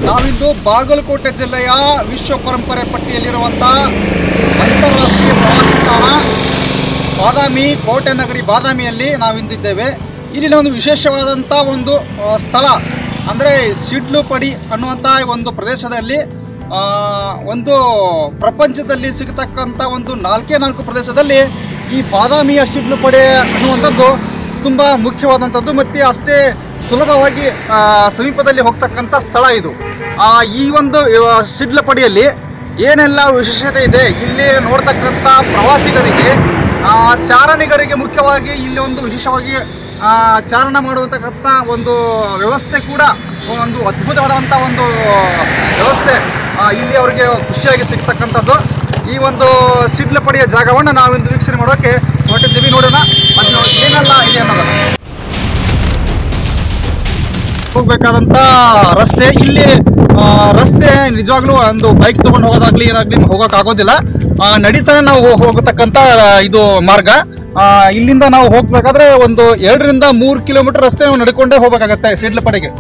ನಾವಿಂದು ಬಾಗಲಕೋಟೆ ಜಿಲ್ಲೆಯ ವಿಶ್ವ ಪರಂಪರೆ ಪಟ್ಟಿಯಲ್ಲಿರುವಂಥ ಅಂತಾರಾಷ್ಟ್ರೀಯ ಪ್ರವಾಸಿ ತಾಣ ಬಾದಾಮಿ ಕೋಟೆ ನಗರಿ ಬಾದಾಮಿಯಲ್ಲಿ ನಾವಿಂದಿದ್ದೇವೆ ಇಲ್ಲಿನ ಒಂದು ವಿಶೇಷವಾದಂಥ ಒಂದು ಆ, ಸ್ಥಳ ಅಂದರೆ ಸಿಡ್ಲು ಪಡಿ ಅನ್ನುವಂಥ ಒಂದು ಪ್ರದೇಶದಲ್ಲಿ ಆ, ಒಂದು ಪ್ರಪಂಚದಲ್ಲಿ ಸಿಗತಕ್ಕಂಥ ಒಂದು ನಾಲ್ಕೇ ನಾಲ್ಕು ಪ್ರದೇಶದಲ್ಲಿ ಈ ಬಾದಾಮಿಯ ಸಿಡ್ಲು ಪಡೆ ಅನ್ನುವಂಥದ್ದು ತುಂಬ ಮುಖ್ಯವಾದಂಥದ್ದು ಮತ್ತು ಅಷ್ಟೇ ಸುಲಭವಾಗಿ ಆ, ಸಮೀಪದಲ್ಲಿ ಹೋಗ್ತಕ್ಕಂಥ ಸ್ಥಳ ಇದು ಆ, ಈ ಒಂದು ಆ, ಸಿಡ್ಲು ಪಡಿಯಲ್ಲಿ ಏನೆಲ್ಲ ವಿಶೇಷತೆ ಇದೆ ಇಲ್ಲಿ ನೋಡ್ತಕ್ಕಂಥ ಪ್ರವಾಸಿಗರಿಗೆ ಆ, ಚಾರಣಿಗರಿಗೆ ಮುಖ್ಯವಾಗಿ ಇಲ್ಲಿ ಒಂದು ವಿಶೇಷವಾಗಿ ಆ, ಚಾರಣ ಮಾಡುವಂತಕ್ಕಂಥ ಒಂದು ವ್ಯವಸ್ಥೆ ಕೂಡ ಒಂದು ಅದ್ಭುತವಾದಂಥ ಒಂದು ವ್ಯವಸ್ಥೆ ಆ, ಇಲ್ಲಿ ಅವರಿಗೆ ಖುಷಿಯಾಗಿ ಸಿಗ್ತಕ್ಕಂಥದ್ದು ಈ ಒಂದು ಸಿಡ್ಲು ಪಡೆಯ ಜಾಗವನ್ನು ನಾವಿಂದು ವೀಕ್ಷಣೆ ಮಾಡೋಕ್ಕೆ ಹೊರಟಿದ್ದೀವಿ ನೋಡೋಣ ಅದು ಏನೆಲ್ಲ ಇದೆ ಅನ್ನೋದನ್ನು ಹೋಗ್ಬೇಕಾದಂತ ರಸ್ತೆ ಇಲ್ಲಿ ಆ, ರಸ್ತೆ ನಿಜವಾಗ್ಲೂ ಒಂದು ಬೈಕ್ ತಗೊಂಡು ಹೋಗೋದಾಗ್ಲಿ ಏನಾಗ್ಲಿ ಹೋಗಕ್ ಆಗೋದಿಲ್ಲ ಆ, ನಡೀತಾನೆ ನಾವು ಹೋ- ಹೋಗತಕ್ಕಂತ ಆ, ಇದು ಮಾರ್ಗ ಆ, ಇಲ್ಲಿಂದ ನಾವು ಹೋಗ್ಬೇಕಾದ್ರೆ ಒಂದು ಎರಡರಿಂದ ಮೂರು ಕಿಲೋಮೀಟರ್ ರಸ್ತೆ ನಾವು ನಡ್ಕೊಂಡೇ ಹೋಗ್ಬೇಕಾಗತ್ತೆ ಸಿಡ್ಲಪಡೆಗೆ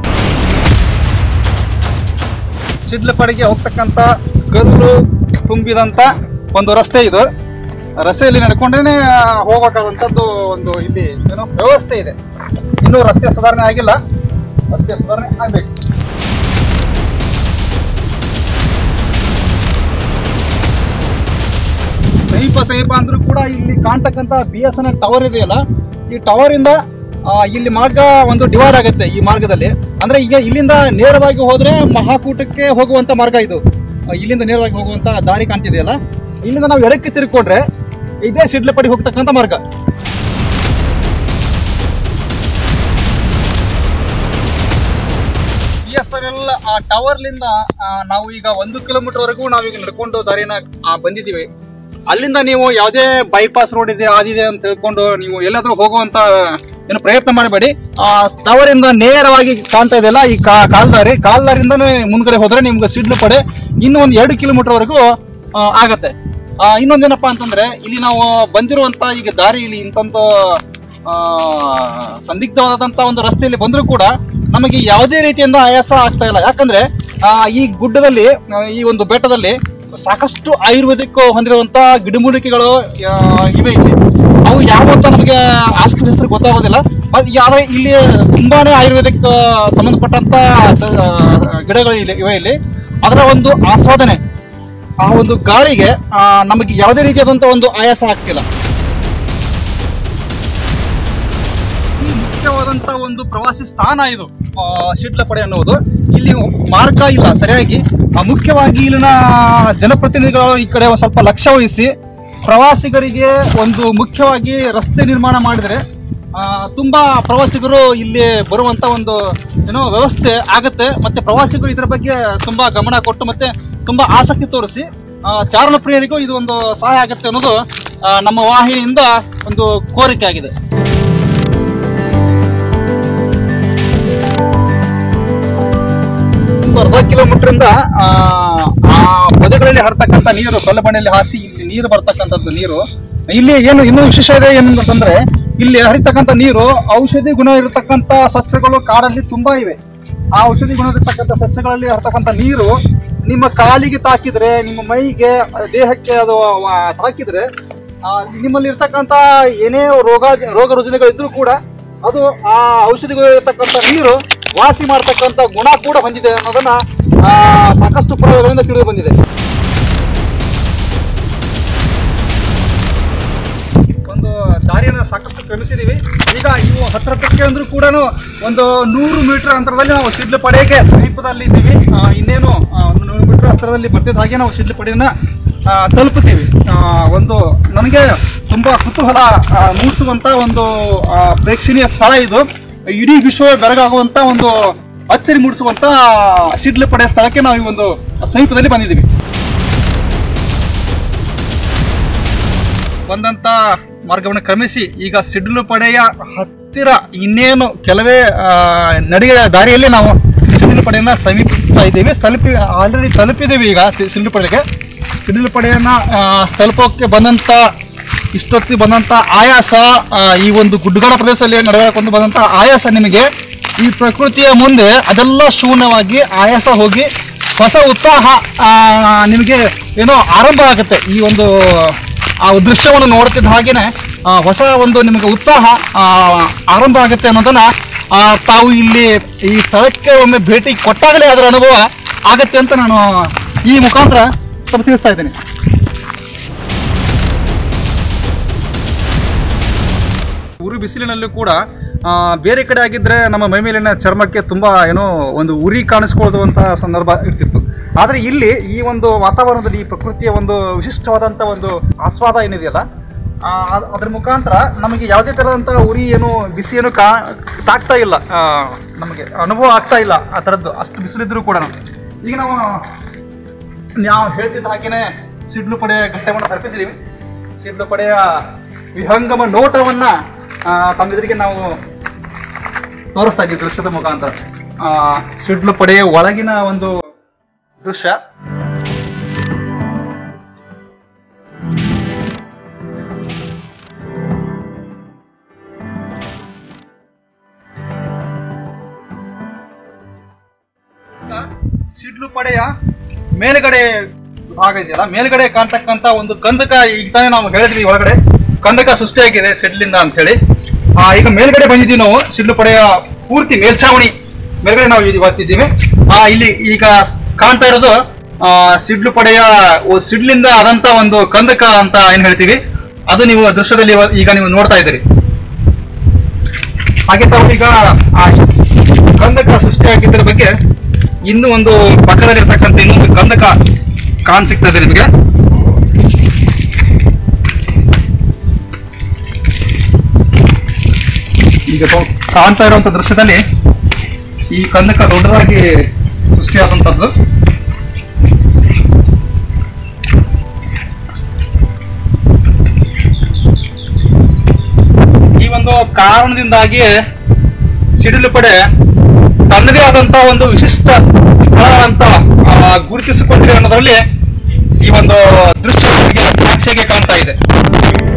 ಸಿಡ್ಲಪಡೆಗೆ ಹೋಗ್ತಕ್ಕಂತ ಕಲ್ಲು ತುಂಬಿದಂತ ಒಂದು ರಸ್ತೆ ಇದು ರಸ್ತೆಯಲ್ಲಿ ನಡ್ಕೊಂಡೇನೆ ಹೋಗ್ಬೇಕಾದಂಥದ್ದು ಒಂದು ಇಲ್ಲಿ ಏನೋ ವ್ಯವಸ್ಥೆ ಇದೆ ಇನ್ನೂ ರಸ್ತೆ ಸುಧಾರಣೆ ಆಗಿಲ್ಲ ರಸ್ತೆ ಸುಧಾರಣೆ ಆಗಬೇಕು ಸಮೀಪ ಸಮೀಪ ಅಂದ್ರೂ ಕೂಡ ಇಲ್ಲಿ ಕಾಣ್ತಕ್ಕಂಥ B S N L tower ಇದೆಯಲ್ಲ ಈ ಟವರ್ ಇಂದ ಆ, ಇಲ್ಲಿ ಮಾರ್ಗ ಒಂದು ಡಿವೈಡ್ ಆಗುತ್ತೆ ಈ ಮಾರ್ಗದಲ್ಲಿ ಅಂದ್ರೆ ಈಗ ಇಲ್ಲಿಂದ ನೇರವಾಗಿ ಹೋದ್ರೆ ಮಹಾಕೂಟಕ್ಕೆ ಹೋಗುವಂತ ಮಾರ್ಗ ಇದು ಆ, ಇಲ್ಲಿಂದ ನೇರವಾಗಿ ಹೋಗುವಂತ ದಾರಿ ಕಾಣ್ತಿದೆಯಲ್ಲ ಇಲ್ಲಿಂದ ನಾವು ಎಡಕ್ಕೆ ತಿರ್ಕೊಂಡ್ರೆ ಇದೇ ಸಿಡ್ಲಪಡಿ ಹೋಗ್ತಕ್ಕಂಥ ಮಾರ್ಗ ಬಿ ಎಸ್ ಎನ್ ಎಲ್ ಆ ಟವರ್ಲಿಂದ ನಾವು ಈಗ ಒಂದು ಕಿಲೋಮೀಟರ್ ವರೆಗೂ ನಾವೀಗ ನಡ್ಕೊಂಡು ದಾರಿನ ಆ, ಬಂದಿದ್ದೀವಿ ಅಲ್ಲಿಂದ ನೀವು ಯಾವುದೇ ಬೈಪಾಸ್ ರೋಡ್ ಇದೆ ಅದಿದೆ ಅಂತ ಹೇಳ್ಕೊಂಡು ನೀವು ಎಲ್ಲಾದ್ರೂ ಹೋಗುವಂತ ಏನು ಪ್ರಯತ್ನ ಮಾಡಬೇಡಿ ಆ ಟವರ್ ಇಂದ ನೇರವಾಗಿ ಕಾಣ್ತಾ ಇದೆಯಲ್ಲ ಈ ಕಾ ಕಾಲ್ದಾರಿ ಕಾಲ್ದಾರಿಂದನೇ ಮುಂದ್ಗಡೆ ಹೋದ್ರೆ ನಿಮ್ಗೆ ಸಿಡ್ಲು ಪಡೆ ಇನ್ನು ಒಂದು ಎರಡು ಕಿಲೋಮೀಟರ್ ವರೆಗೂ ಆ, ಆಗತ್ತೆ ಆ, ಇನ್ನೊಂದೇನಪ್ಪಾ ಅಂತಂದ್ರೆ ಇಲ್ಲಿ ನಾವು ಬಂದಿರುವಂತ ಈಗ ದಾರಿ ಇಲ್ಲಿ ಇಂತಂತ ಆ, ಸಂದಿಗ್ಧವಾದಂತ ಒಂದು ರಸ್ತೆಯಲ್ಲಿ ಬಂದರೂ ಕೂಡ ನಮಗೆ ಯಾವುದೇ ರೀತಿಯಿಂದ ಆಯಾಸ ಆಗ್ತಾ ಇಲ್ಲ ಯಾಕಂದ್ರೆ ಆ, ಈ ಗುಡ್ಡದಲ್ಲಿ ಆ, ಈ ಒಂದು ಬೆಟ್ಟದಲ್ಲಿ ಸಾಕಷ್ಟು ಆಯುರ್ವೇದಿಕ್ ಹೊಂದಿರುವಂತ ಗಿಡಮೂಲಿಕೆಗಳು ಆ, ಇವೆ ಇಲ್ಲಿ ಅವು ಯಾವ ಅಂತ ನಮಗೆ ಅಷ್ಟು ಹೆಸರು ಗೊತ್ತಾಗೋದಿಲ್ಲ ಬಟ್ ಯಾವ್ದು ಇಲ್ಲಿ ತುಂಬಾನೇ ಆಯುರ್ವೇದಿಕ್ ಸಂಬಂಧಪಟ್ಟಂತ ಸ- ಆ, ಗಿಡಗಳು ಇಲ್ಲಿ ಇವೆ ಇಲ್ಲಿ ಅದರ ಒಂದು ಆಸ್ವಾದನೆ ಆ ಒಂದು ಗಾಳಿಗೆ ಆ, ನಮಗೆ ಯಾವುದೇ ರೀತಿಯಾದಂತ ಒಂದು ಆಯಾಸ ಆಗ್ತಿಲ್ಲ ಈ ಮುಖ್ಯವಾದಂತ ಒಂದು ಪ್ರವಾಸಿ ಸ್ಥಾನ ಇದು ಆ, ಶಿಡ್ಲಪಡೆ ಅನ್ನುವುದು ಇಲ್ಲಿ ಮಾರ್ಗ ಇಲ್ಲ ಸರಿಯಾಗಿ ಆ, ಮುಖ್ಯವಾಗಿ ಇಲ್ಲಿನ ಜನಪ್ರತಿನಿಧಿಗಳು ಈ ಕಡೆ ಒಂದ್ ಸ್ವಲ್ಪ ಲಕ್ಷ್ಯ ವಹಿಸಿ ಪ್ರವಾಸಿಗರಿಗೆ ಒಂದು ಮುಖ್ಯವಾಗಿ ರಸ್ತೆ ನಿರ್ಮಾಣ ಮಾಡಿದ್ರೆ ಆ, ತುಂಬಾ ಪ್ರವಾಸಿಗರು ಇಲ್ಲಿ ಬರುವಂತ ಒಂದು ಏನೋ ವ್ಯವಸ್ಥೆ ಆಗತ್ತೆ ಮತ್ತೆ ಪ್ರವಾಸಿಗರು ಇದರ ಬಗ್ಗೆ ತುಂಬಾ ಗಮನ ಕೊಟ್ಟು ಮತ್ತೆ ತುಂಬಾ ಆಸಕ್ತಿ ತೋರಿಸಿ ಆ, ಚಾರಣ ಪ್ರಿಯರಿಗೂ ಇದು ಒಂದು ಸಹಾಯ ಆಗುತ್ತೆ ಅನ್ನೋದು ಆ, ನಮ್ಮ ವಾಹಿನಿಯಿಂದ ಒಂದು ಕೋರಿಕೆ ಆಗಿದೆ ಒಂದು ಅರ್ಧ ಕಿಲೋಮೀಟರ್ ಇಂದ ಆ ಆ ಪೊದೆಗಳಲ್ಲಿ ಹರಿತಕ್ಕಂಥ ನೀರು ಕಲ್ಲಬಂಡೆಯಲ್ಲಿ ಹಾಸಿ ಇಲ್ಲಿ ನೀರು ಬರ್ತಕ್ಕಂಥದ್ದು ನೀರು ಇಲ್ಲಿ ಏನು ಇನ್ನೂ ವಿಶೇಷ ಇದೆ ಏನಂತಂದ್ರೆ ಇಲ್ಲಿ ಹರಿತಕ್ಕಂಥ ನೀರು ಔಷಧಿ ಗುಣ ಇರತಕ್ಕಂಥ ಸಸ್ಯಗಳು ಕಾಡಲ್ಲಿ ತುಂಬಾ ಇವೆ ಆ ಔಷಧಿ ಗುಣ ಇರತಕ್ಕಂಥ ಸಸ್ಯಗಳಲ್ಲಿ ಹರಿತಕ್ಕಂಥ ನೀರು ನಿಮ್ಮ ಕಾಲಿಗೆ ತಾಕಿದ್ರೆ ನಿಮ್ಮ ಮೈಗೆ ದೇಹಕ್ಕೆ ಅದು ಆ, ತಾಕಿದ್ರೆ ಆ, ನಿಮ್ಮಲ್ಲಿ ಇರ್ತಕ್ಕಂಥ ಏನೇ ರೋಗ ರೋಗ ರುಜಿನಗಳು ಇದ್ರೂ ಕೂಡ ಅದು ಆ ಔಷಧಿಗಳು ಇರತಕ್ಕಂಥ ನೀರು ವಾಸಿ ಮಾಡ್ತಕ್ಕಂಥ ಗುಣ ಕೂಡ ಹೊಂದಿದೆ ಅನ್ನೋದನ್ನ ಆ, ಸಾಕಷ್ಟು ಪ್ರಯೋಗಗಳಿಂದ ತಿಳಿದು ಬಂದಿದೆ ಒಂದು ದಾರಿಯನ್ನು ಸಾಕಷ್ಟು ಕ್ರಮಿಸಿದೀವಿ ಈಗ ಇವು ಹತ್ರ ಹತ್ರಕ್ಕೆ ಅಂದ್ರೂ ಕೂಡ ಒಂದು ನೂರು ಮೀಟರ್ ಅಂತರದಲ್ಲಿ ನಾವು ಶಿಡ್ಲು ಪಡೆಯಕ್ಕೆ ಸಮೀಪದಲ್ಲಿ ಇದ್ದೀವಿ ಆ, ಇನ್ನೇನು ಆ, ಒಂದು ನೂರು ಮೀಟರ್ ಹತ್ರದಲ್ಲಿ ಬರ್ತಿದ್ದ ಹಾಗೆ ನಾವು ಶಿಡ್ಲು ಪಡೆಯನ್ನ ಆ, ತಲುಪುತ್ತೀವಿ ಆ, ಒಂದು ನನಗೆ ತುಂಬಾ ಕುತೂಹಲ ಆ, ಮೂಡಿಸುವಂತ ಒಂದು ಆ, ಪ್ರೇಕ್ಷಣೀಯ ಸ್ಥಳ ಇದು ಇಡೀ ವಿಶ್ವ ಬೆರಗಾಗುವಂತ ಒಂದು ಅಚ್ಚರಿ ಮೂಡಿಸುವಂತ ಶಿಡ್ಲು ಪಡೆಯ ಸ್ಥಳಕ್ಕೆ ನಾವು ಈ ಒಂದು ಸಮೀಪದಲ್ಲಿ ಬಂದಿದ್ದೀವಿ ಬಂದಂತ ಮಾರ್ಗವನ್ನು ಕ್ರಮಿಸಿ ಈಗ ಸಿಡ್ಲು ಪಡೆಯ ಹತ್ತಿರ ಇನ್ನೇನು ಕೆಲವೇ ಆ, ನಡಿಗೆ ದಾರಿಯಲ್ಲಿ ನಾವು ಸಿಡ್ಲು ಪಡೆಯನ್ನ ಸಮೀಪಿಸ್ತಾ ಇದ್ದೀವಿ ತಲುಪಿ ಆಲ್ರೆಡಿ ತಲುಪಿದ್ದೀವಿ ಈಗ ಸಿ- ಸಿಡ್ಲು ಪಡೆಗೆ ಸಿಡ್ಲು ಪಡೆಯನ್ನ ಆ, ತಲುಪೋಕೆ ಬಂದಂತ ಇಷ್ಟೊತ್ತಿಗೆ ಬಂದಂತ ಆಯಾಸ ಆ, ಈ ಒಂದು ಗುಡ್ಡಗಾಡ ಪ್ರದೇಶದಲ್ಲಿ ನಡೆದುಕೊಂಡು ಬಂದಂತ ಆಯಾಸ ನಿಮಗೆ ಈ ಪ್ರಕೃತಿಯ ಮುಂದೆ ಅದೆಲ್ಲ ಶೂನ್ಯವಾಗಿ ಆಯಾಸ ಹೋಗಿ ಹೊಸ ಉತ್ಸಾಹ ಆ, ನಿಮಗೆ ಏನೋ ಆರಂಭ ಆಗುತ್ತೆ ಈ ಒಂದು ಆ ದೃಶ್ಯವನ್ನು ನೋಡ್ತಿದ್ದ ಹಾಗೇನೆ ಆ, ಹೊಸ ಒಂದು ನಿಮಗೆ ಉತ್ಸಾಹ ಆ, ಆರಂಭ ಆಗುತ್ತೆ ಅನ್ನೋದನ್ನ ಆ, ತಾವು ಇಲ್ಲಿ ಈ ಸ್ಥಳಕ್ಕೆ ಒಮ್ಮೆ ಭೇಟಿ ಕೊಟ್ಟಾಗಲೇ ಅದರ ಅನುಭವ ಆಗತ್ತೆ ಅಂತ ನಾನು ಈ ಮುಖಾಂತರ ಸ್ವಲ್ಪ ತಿಳಿಸ್ತಾ ಇದ್ದೀನಿ ಉರಿ ಬಿಸಿಲಿನಲ್ಲೂ ಕೂಡ ಆ, ಬೇರೆ ಕಡೆ ಆಗಿದ್ರೆ ನಮ್ಮ ಮೈ ಮೇಲಿನ ಚರ್ಮಕ್ಕೆ ತುಂಬಾ ಏನೋ ಒಂದು ಉರಿ ಕಾಣಿಸ್ಕೊಳ್ಳುವಂತಹ ಸಂದರ್ಭ ಇರ್ತಿತ್ತು ಆದರೆ ಇಲ್ಲಿ ಈ ಒಂದು ವಾತಾವರಣದಲ್ಲಿ ಈ ಪ್ರಕೃತಿಯ ಒಂದು ವಿಶಿಷ್ಟವಾದಂಥ ಒಂದು ಆಸ್ವಾದ ಏನಿದೆಯಲ್ಲ ಆ, ಅದ್- ಅದ್ರ ಮುಖಾಂತರ ನಮಗೆ ಯಾವುದೇ ಥರದಂಥ ಉರಿ ಏನು ಬಿಸಿ ಏನು ಕಾ ತಾಗ್ತಾ ಇಲ್ಲ ಆ, ನಮಗೆ ಅನುಭವ ಆಗ್ತಾ ಇಲ್ಲ ಆ ಥರದ್ದು ಅಷ್ಟು ಬಿಸಿಲಿದ್ರು ಕೂಡ ಈಗ ನಾವು ನಾವು ಹೇಳ್ತಿದ್ದ ಹಾಗೇನೆ ಸಿಡ್ಲು ಪಡೆಯ ಘಟ್ಟವನ್ನು ತಲುಪಿಸಿದ್ದೀವಿ ಸಿಡ್ಲು ಪಡೆಯ ವಿಹಂಗಮ ನೋಟವನ್ನ ಆ, ತಮ್ಮೆದುರಿಗೆ ನಾವು ತೋರಿಸ್ತಾ ಇದ್ದೀವಿ ದೃಶ್ಯದ ಮುಖಾಂತರ ಆ, ಸಿಡ್ಲು ಪಡೆಯ ಒಳಗಿನ ಒಂದು ದೃಶ್ಯ ಸಿಡ್ಲು ಪಡೆಯ ಮೇಲ್ಗಡೆ ಭಾಗ ಇದೆಯಲ್ಲ ಮೇಲ್ಗಡೆ ಕಾಣ್ತಕ್ಕಂತ ಒಂದು ಕಂದಕ ಈಗ ತಾನೇ ನಾವು ಹೇಳಿದ್ವಿ ಒಳಗಡೆ ಕಂದಕ ಸೃಷ್ಟಿಯಾಗಿದೆ ಸಿಡ್ಲಿಂದ ಅಂತ ಹೇಳಿ ಆ, ಈಗ ಮೇಲ್ಗಡೆ ಬಂದಿದ್ದೀವಿ ನಾವು ಸಿಡ್ಲು ಪಡೆಯ ಪೂರ್ತಿ ಮೇಲ್ಛಾವಣಿ ಮೇಲ್ಗಡೆ ನಾವು ಇವತ್ತಿದ್ದೀವಿ ಆ ಇಲ್ಲಿ ಈಗ ಸ್- ಕಾಣ್ತಾ ಇರೋದು ಆ, ಸಿಡ್ಲು ಪಡೆಯ ಒ- ಸಿಡ್ಲಿಂದ ಆದಂತ ಒಂದು ಕಂದಕ ಅಂತ ಏನ್ ಹೇಳ್ತೀವಿ ಅದು ನೀವು ದೃಶ್ಯದಲ್ಲಿ ಇವ- ಈಗ ನೀವು ನೋಡ್ತಾ ಇದ್ದೀರಿ ಹಾಗೆ ತಾವು ಈಗ ಆ ಕಂದಕ ಸೃಷ್ಟಿಯಾಗಿದ್ದರ ಬಗ್ಗೆ ಇನ್ನೂ ಒಂದು ಪಕ್ಕದಲ್ಲಿರ್ತಕ್ಕಂಥ ಇನ್ನೊಂದು ಕಂದಕ ಕಾಣ್ ಸಿಗ್ತದೆ ನಿಮಗೆ ಈಗ ತಾವು ಕಾಣ್ತಾ ಇರುವಂತ ದೃಶ್ಯದಲ್ಲಿ ಈ ಕಂದಕ ದೊಡ್ಡದಾಗಿ ಸೃಷ್ಟಿಯಾದಂಥದ್ದು ಈ ಒಂದು ಕಾರಣದಿಂದಾಗಿ ಸಿಡಿಲು ಪಡೆ ತನ್ನದೇ ಆದಂತ ಒಂದು ವಿಶಿಷ್ಟ ಸ್ಥಳ ಅಂತ ಆ, ಗುರುತಿಸಿಕೊಂಡಿದೆ ಅನ್ನೋದ್ರಲ್ಲಿ ಈ ಒಂದು ದೃಶ್ಯ ನಮಗೆ ಸಾಕ್ಷಿಗೆ ಕಾಣ್ತಾ ಇದೆ